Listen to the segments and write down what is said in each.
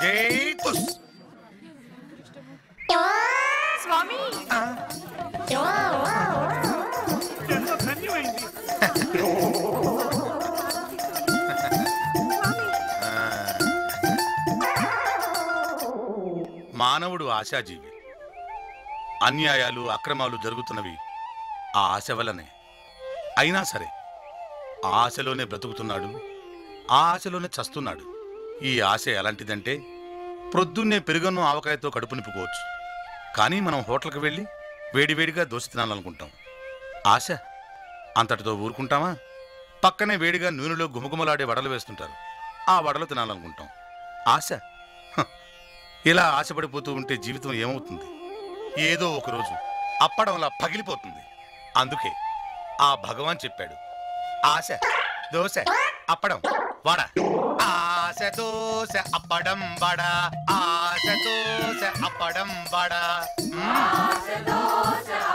జై తుస్ స్వామి ఎంత ధన్యమైంది మానవుడు ఆశాజీవి అన్యాయాలు అక్రమాలు జరుగుతున్నవి ఆ ఆశ వల్లనే అయినా సరే ఆ ఆశలోనే బ్రతుకుతున్నాడు ఆ ఆశలోనే చస్తున్నాడు ఈ ఆశ ఎలాంటిదంటే ప్రొద్దున్నే పెరుగన్ను ఆవకాయతో కడుపు నింపుకోవచ్చు కానీ మనం హోటల్కి వెళ్ళి వేడివేడిగా దోశ తినాలనుకుంటాం ఆశ అంతటితో ఊరుకుంటామా పక్కనే వేడిగా నూనెలో గుమగుమలాడే వడలు వేస్తుంటారు ఆ వడలు తినాలనుకుంటాం ఆశ హ, ఇలా ఆశపడిపోతూ ఉంటే జీవితం ఏమవుతుంది ఏదో ఒకరోజు అప్పడంలా పగిలిపోతుంది అందుకే ఆ భగవాన్ చెప్పాడు ఆశ దోశ అప్పడం వడ ఆశ దోశ అప్పడం వడ ఆశ దోశ అప్పడం వడ మ్మ్.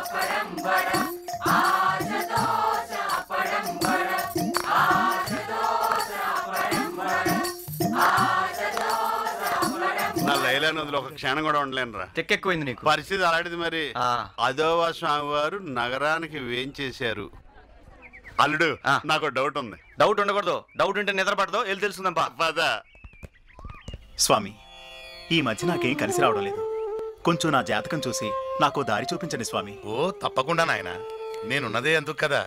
నా లైలా నదిలో ఒక క్షణం కూడా ఉండలేను రా తెక్కెక్కువైంది నీకు పరిస్థితి అలాంటిది మరి ఆ. అదోవా స్వామి వారు నగరానికి వేంచేశారు అల్లుడు ఆ. నాకు డౌట్ ఉంది డౌట్ ఉండకూడదు డౌట్ ఉంటే నిద్ర పడదు వెళ్ళి తెలుసుకుందాంపా పద స్వామి ఈ మధ్య నాకేం కలిసి రావడం లేదు కొంచెం నా జాతకం చూసి నాకు దారి చూపించండి స్వామి ఓ తప్పకుండా నాయన నేనున్నదే ఎందుకు కదా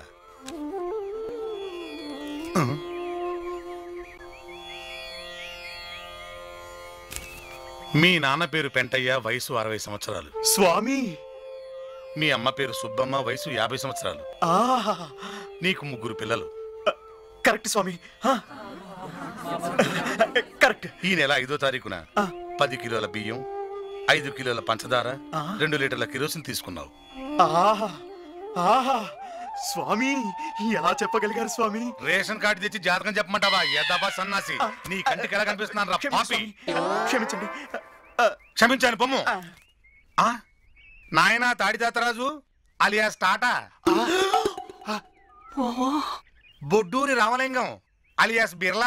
మీ నాన్న పేరు పెంటయ్య వయసు అరవై సంవత్సరాలు స్వామి మీ అమ్మ పేరు సుబ్బమ్మ వయసు యాభై సంవత్సరాలు ఆహా నీకు ముగ్గురు పిల్లలు కరెక్ట్ స్వామి ఆ. కరెక్ట్ ఈ నెల ఐదో తారీఖున ఆ. పది కిలోల బియ్యం ఐదు కిలోల పంచదార ఆ. రెండు లీటర్ల కిరోసిన్ తీసుకున్నావు ఆహా ఆహా స్వామి ఎలా చెప్పగలిగారు స్వామి రేషన్ కార్డు తెచ్చి జాతకం చెప్పమంటావా ఎద్దబా సన్నాసి నీ కంటికి ఎలా కనిపిస్తున్నాను రా క్షమించండి పాపి స్వామి. క్షమించండి ఆ, క్షమించాను పొమ్ము ఆ. ఆ? నాయనా తాడితాతరాజు అలియాస్ టాటా బొడ్డూరి రామలింగం అలియాస్ బిర్లా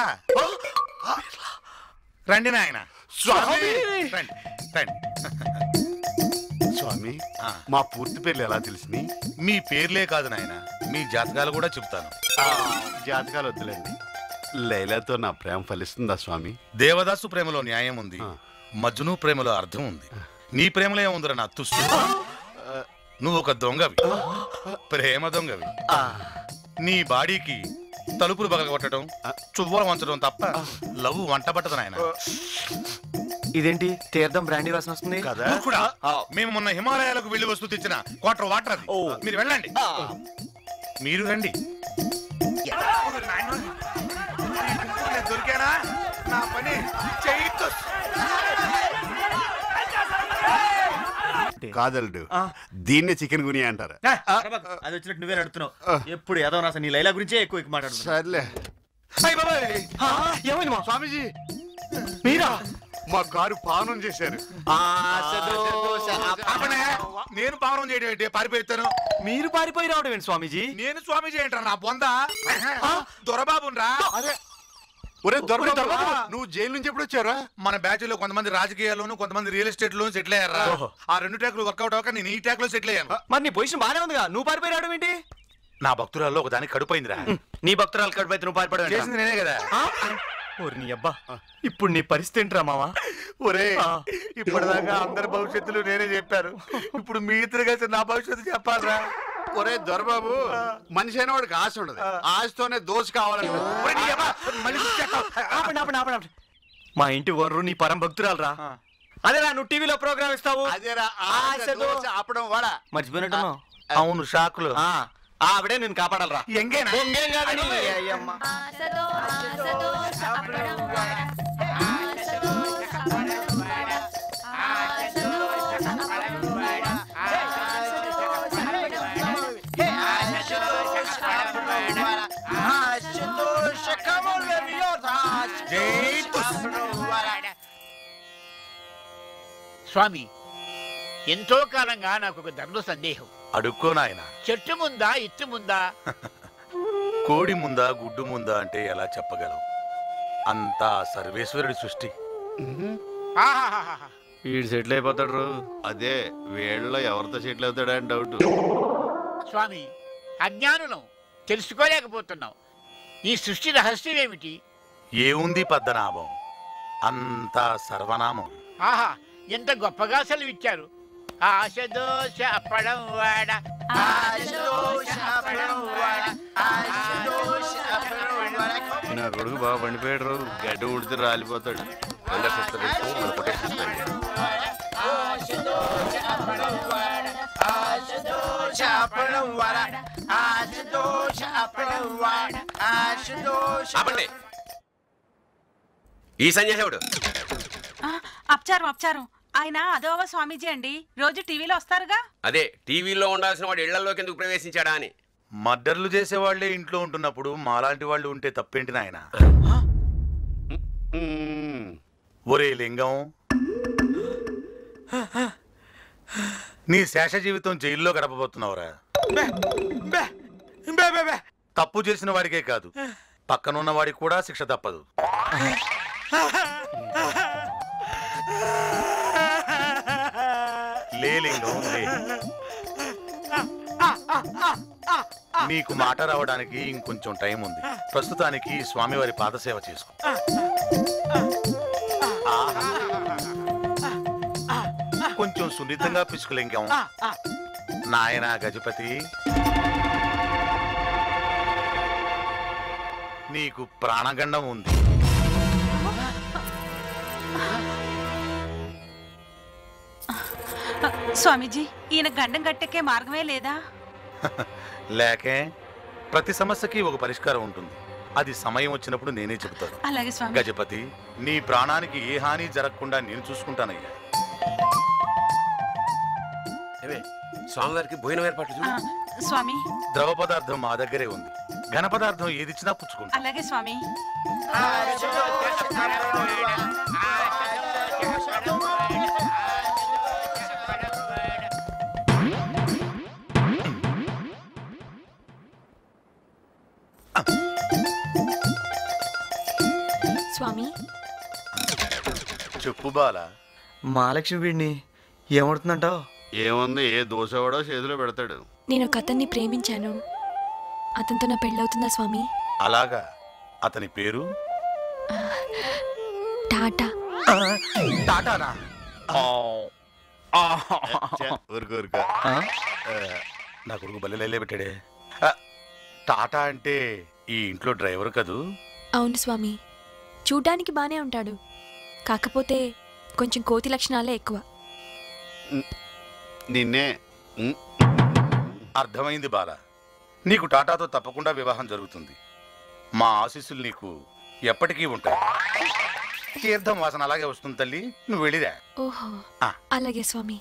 రండి నాయన స్వామి రండి రండి స్వామి ఆ. మా పూర్తి పేర్లు ఎలా తెలిసినాయి మీ పేర్లే కాదు నాయన మీ జాతకాలు కూడా చెప్తాను జాతకాలు వద్దులేండి లైలాతో నా ప్రేమ ఫలిస్తుందా స్వామి దేవదాసు ప్రేమలో న్యాయం ఉంది ఆ. మజ్ను ప్రేమలో అర్థం ఉంది నీ ప్రేమలో ఏముందిరా నా తుస్తు నువ్వు ఒక దొంగవి ప్రేమ దొంగవి నీ బాడీకి తలుపులు బగల కొట్టడం చువ్వలు వంచడం తప్ప లవ్ వంట పట్టదు నాయన ఇదేంటి తీర్థం బ్రాండీ వాసన వస్తుంది కదా కూడా మేము మొన్న హిమాలయాలకు వెళ్ళి వస్తూ తెచ్చిన క్వార్టర్ వాటర్ అది ఓ. మీరు వెళ్ళండి మీరు రండి దొరికానా నా పని చేయొచ్చు కాదల్డు ఆ. దీన్నే చికెన్ గునియా అంటారు అది వచ్చినట్టు నువ్వే నడుతున్నావు ఎప్పుడు ఏదో రాసా నీ లైలా గురించే ఎక్కువ ఎక్కువ మాట్లాడుతున్నా సర్లే ఏమైంది మా స్వామీజీ మీరా మా కారు పానం చేశారు ఆపనే. నేను పావనం చేయడం ఏంటి పారిపోతాను మీరు పారిపోయి రావడం ఏంటి స్వామీజీ నేను స్వామీజీ ఏంటారా నా బొంద దొరబాబురా అరే ఒరే దొరబాబు దొరబాబు. నువ్వు జైలు నుంచి ఎప్పుడు వచ్చారా మన బ్యాచ్ లో కొంతమంది రాజకీయాల్లోను కొంతమంది రియల్ ఎస్టేట్ లోను సెటిల్ అయ్యారా ఓహో. ఆ రెండు ట్యాక్లు వర్కౌట్ అవ్వక నేను ఈ ట్యాక్ లో సెటిల్ అయ్యాను మరి నీ పొజిషన్ బాగానే ఉందిగా నువ్వు పారిపోయి రావడం ఏంటి నా భక్తురాల్లో ఒక దానికి కడుపోయిందిరా నీ భక్తురాలు కడుపు నువ్వు పారిపోవడం ఏంట్రా? చేసింది నేనే కదా ఆ? ఓరి నీ అబ్బా ఇప్పుడు నీ పరిస్థితి ఏంట్రా మావా ఒరే ఆ. ఇప్పటిదాకా అందరి భవిష్యత్తులు నేనే చెప్పారు ఇప్పుడు మీ ఇద్దరు కలిసి నా భవిష్యత్తు చెప్పాలరా ఒరే దొరబాబు మనిషి అయిన వాడికి ఆశ ఉండదు ఆశతోనే దోశ కావాలంటే ఒరే నీ అబ్బా, మళ్ళీ గుర్తు ఆపండి ఆపండి ఆపండి ఆపండి. మా ఇంటి ఓనరు నీ పరం భక్తురాలు రా అదేరా నువ్వు టీవీలో ప్రోగ్రామ్ ఇస్తావు అదేరా ఆశ ఆశ దోశ ఆపడం వాడా మర్చిపోయినట్టున్నావు అవును షాకులు ఆ, ఆవిడే నేను కాపాడాలరా ఎంగేనా ఇంకేం కాదు నీ అయ్యమ్మ. ఆసదో ఆసదో అప్పడం వడ ఆసదో అప్పడం వడ ఆసదో అప్పడం వడ ఆసదో అప్పడం వడ జై తుస్. స్వామి ఎంతో కాలంగా నాకు ఒక ధర్మ సందేహం అడుక్కో నాయన చెట్టు ముందా ఇట్టు ముందా కోడి ముందా గుడ్డు ముందా అంటే ఎలా చెప్పగలం అంతా సర్వేశ్వరుడి సృష్టి ఆహాహాహా. వీడు సెటిల్ అయిపోతాడు రో అదే వీళ్ళలో ఎవరితో సెటిల్ అవుతాడా అని డౌట్ స్వామి అజ్ఞానులం తెలుసుకోలేకపోతున్నాం ఈ సృష్టి రహస్యం ఏమిటి ఏముంది పద్మనాభం అంతా సర్వనామం ఆహా ఎంత గొప్పగా సెలవిచ్చారు ఆశ దోష అప్పడం వాడ ఆశ దోష అప్పడం వాడ ఆశ దోష అప్పడం వాడ నా కొడుకు బాగా పండిపోయాడు రో గడ్డి ఉడితే రాలిపోతాడు దోష అప్పడం వాడ ఆశ దోష అప్పడం వాడ ఆశ దోష ఆపండి ఈ సన్యాసేవుడు ఆ, అపచారం అపచారం ఆయన అదోవ స్వామీజీ అండి రోజు టీవీలో వస్తారుగా అదే టీవీలో ఉండాల్సిన వాడు ఇళ్లలోకి ఎందుకు ప్రవేశించాడా అని మర్డర్లు చేసేవాళ్లే ఇంట్లో ఉంటున్నప్పుడు మాలాంటి వాళ్ళు ఉంటే తప్పేంటి నాయన ఒరే లింగం నీ శేష జీవితం జైల్లో గడపబోతున్నావురా తప్పు చేసిన వాడికే కాదు పక్కనున్న వాడికి కూడా శిక్ష తప్పదు లే లింగం లే నీకు మాట రావడానికి ఇంకొంచెం టైం ఉంది ప్రస్తుతానికి స్వామివారి పాదసేవ చేసుకో ఆహా. కొంచెం సున్నితంగా పిసుకులింగం నాయనా గజపతి నీకు ప్రాణగండం ఉంది ఆ, స్వామీజీ ఈయన గండం గట్టెక్కే మార్గమే లేదా లేకే ప్రతి సమస్యకి ఒక పరిష్కారం ఉంటుంది అది సమయం వచ్చినప్పుడు నేనే చెబుతాను అలాగే స్వామి గజపతి నీ ప్రాణానికి ఏ హాని జరగకుండా నేను చూసుకుంటానయ్యా ఏమే, స్వామివారికి భోజనం ఏర్పాట్లు ఆ, చూడు స్వామి ద్రవ పదార్థం మా దగ్గరే ఉంది ఘన పదార్థం ఏది ఇచ్చినా పుచ్చుకుంటా అలాగే స్వామి స్వామి చెప్పు బాల మహాలక్ష్మి వీడిని ఏమవుతుందంటావు ఏముంది ఏ దోశవాడో చేతిలో పెడతాడు నేను ఒక అతన్ని ప్రేమించాను అతనితో నా పెళ్ళవుతుందా స్వామి అలాగా అతని పేరు టాటా టాటానా ఛే, ఊరుకో ఊరుకో ఆ, నా కొడుకు బల్లెలే పెట్టాడే ఆ, టాటా అంటే ఈ ఇంట్లో డ్రైవర్ కదూ అవును స్వామి చూడ్డానికి బానే ఉంటాడు కాకపోతే కొంచెం కోతి లక్షణాలే ఎక్కువ నిన్నే ఉమ్, అర్థమైంది బాల నీకు టాటాతో తప్పకుండా వివాహం జరుగుతుంది మా ఆశీస్సులు నీకు ఎప్పటికీ ఉంటాయి తీర్థం వాసన అలాగే వస్తుంది తల్లి నువ్వు వెళ్ళిరా ఓహో ఆ. అలాగే స్వామి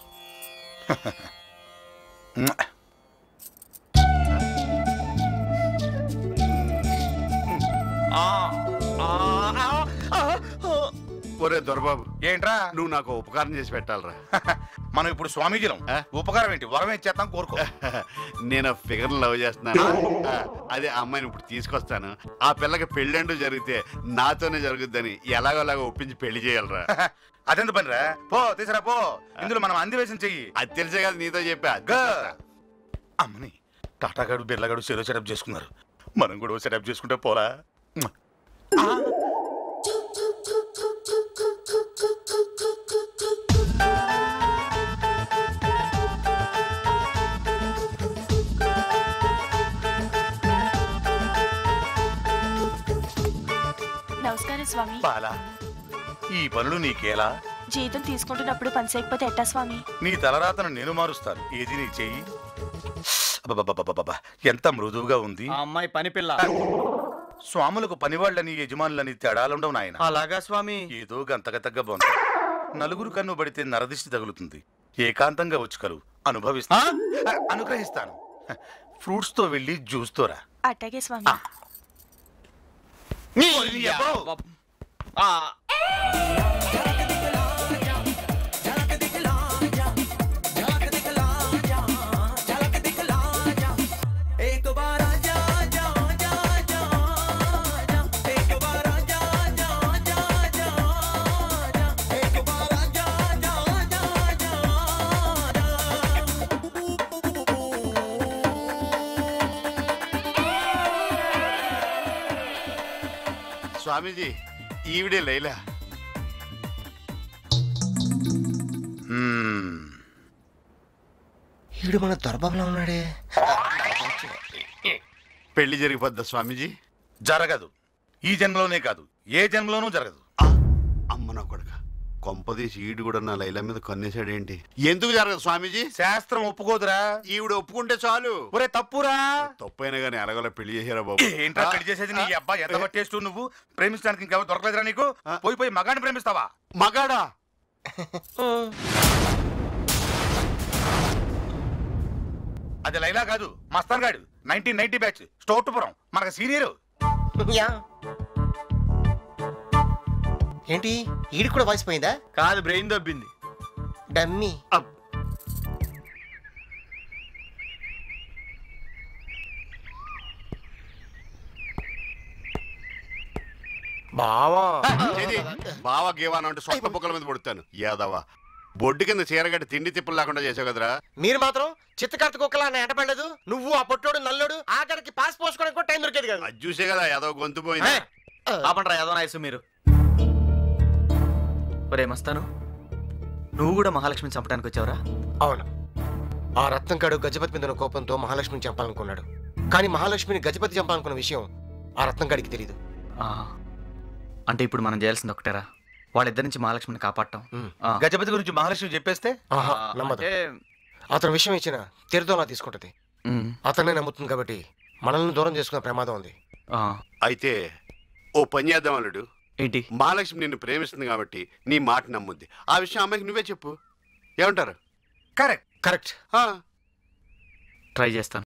ఒరే దొరబాబు ఏంట్రా నువ్వు నాకు ఉపకారం చేసి పెట్టాలరా మనం ఇప్పుడు స్వామీజీలం ఆ? ఉపకారం ఏంటి వరం ఇచ్చేస్తాం కోరుకో నేను ఫిగర్ లవ్ చేస్తున్నాను ఆ, అదే ఆ అమ్మాయిని ఇప్పుడు తీసుకొస్తాను ఆ పిల్లకి పెళ్ళంటూ జరిగితే నాతోనే జరుగుద్దని ఎలాగోలాగో ఒప్పించి పెళ్లి చేయాలరా అదెంత పనిరా పో తీసురా పో ఇందులో మనం అంది వేసిన చెయ్యి అది తెలిసే కదా నీతో చెప్పా గా. అమ్మని టాటాగాడు బిర్లగాడు సెరో సెటప్ చేసుకున్నారు మనం కూడా సెటప్ చేసుకుంటే పోలా ఆ, నమస్కారం స్వామి బాలా ఈ పనులు నీకేలా జీతం తీసుకుంటున్నప్పుడు పని చేయకపోతే ఎట్టా స్వామి నీ తలరాతను నేను మారుస్తాను ఏది నీ చెయ్యి అబ్బబ్బబ్బబ్బబ్బబ్బా, ఎంత మృదువుగా ఉంది ఆ అమ్మాయి పని పిల్ల స్వాములకు పనివాళ్ళని యజమానులని తేడాలుండవు నాయన అలాగా స్వామి ఏదో గంతగతగ్గ బొంత నలుగురు కన్ను పడితే నరదిష్టి తగులుతుంది ఏకాంతంగా వచ్చి కలు అనుభవిస్తా అనుగ్రహిస్తాను ఫ్రూట్స్ తో వెళ్ళి జ్యూస్ తో రా అట్టాగే స్వామి ఆ, एक बार స్వామీజీ ఈవిడే లైలా మ్మ్. ఈడు మన దొరబాబులా ఉన్నాడే పెళ్లి జరిగిపోద్దా స్వామీజీ జరగదు ఈ జన్మలోనే కాదు ఏ జన్మలోనూ జరగదు ఆ, అమ్మ నా కొడుక కొంపదీసి ఈడు కూడా నా లైలా మీద కన్నేశాడేంటి ఎందుకు జరగదు స్వామీజీ శాస్త్రం ఒప్పుకోదురా ఈవిడ ఒప్పుకుంటే చాలు ఒరే తప్పురా తప్పైనా కానీ ఎలాగోలా పెళ్లి చేశారా బాబు ఏంట్రా పెళ్లి చేసేది నీ అబ్బాయి ఎంత పట్టేస్తూ నువ్వు ప్రేమించడానికి ఇంకెవరు దొరకలేదురా నీకు పోయి పోయి మగాడిని ప్రేమిస్తావా మగాడా అది లైలా కాదు మస్తాన్ గాడు నైన్టీన్ నైన్టీ బ్యాచ్ స్టోట్టుపురం మనకు సీనియర్ యా ఏంటి ఈడికి కూడా వాయిస్ పోయిందా కాదు బ్రెయిన్ దబ్బింది డమ్మీ బావా ఏది? బావ గేవాను అంటే సొంత బుక్కల మీద పడుతాను యాదవ బొడ్డు కింద చీరగట్టి తిండి తిప్పులు లేకుండా చేసావు కదరా మీరు మాత్రం చిత్తకర్త కుక్కలా నా ఎంటపడలేదు నువ్వు ఆ పొట్టోడు నల్లోడు ఆఖరికి పాస్ పోసుకోవడానికి కూడా టైం దొరికేది కాదు అది చూసే కదా యాదవ గొంతు పోయింది ఆపండ్రా ఏదో నాయసు మీరు ఒరే మస్తాను నువ్వు కూడా మహాలక్ష్మిని చంపడానికి వచ్చావురా అవును ఆ రత్నం కాడు గజపతి మీద ఉన్న కోపంతో మహాలక్ష్మిని చంపాలనుకున్నాడు కానీ మహాలక్ష్మిని గజపతి చంపాలనుకున్న విషయం ఆ రత్నం కాడికి తెలియదు ఆ, అంటే ఇప్పుడు మనం చేయాల్సింది ఒకటేరా వాళ్ళిద్దరి నుంచి మహాలక్ష్మిని కాపాడటం ఉమ్. ఆ. గజపతి గురించి మహాలక్ష్మి చెప్పేస్తే ఆహా ఆ, నమ్మదు అంటే, అతను విషయం ఇచ్చిన తీర్థంలా తీసుకుంటది ఉమ్, అతన్నే నమ్ముతుంది కాబట్టి మనల్ని దూరం చేసుకునే ప్రమాదం ఉంది ఆ, అయితే ఓ పని చేద్దాం అల్లుడు ఏంటి మహాలక్ష్మి నిన్ను ప్రేమిస్తుంది కాబట్టి నీ మాట నమ్ముద్ది ఆ విషయం అమ్మాయికి నువ్వే చెప్పు ఏమంటారు కరెక్ట్ కరెక్ట్ ఆ, ట్రై చేస్తాను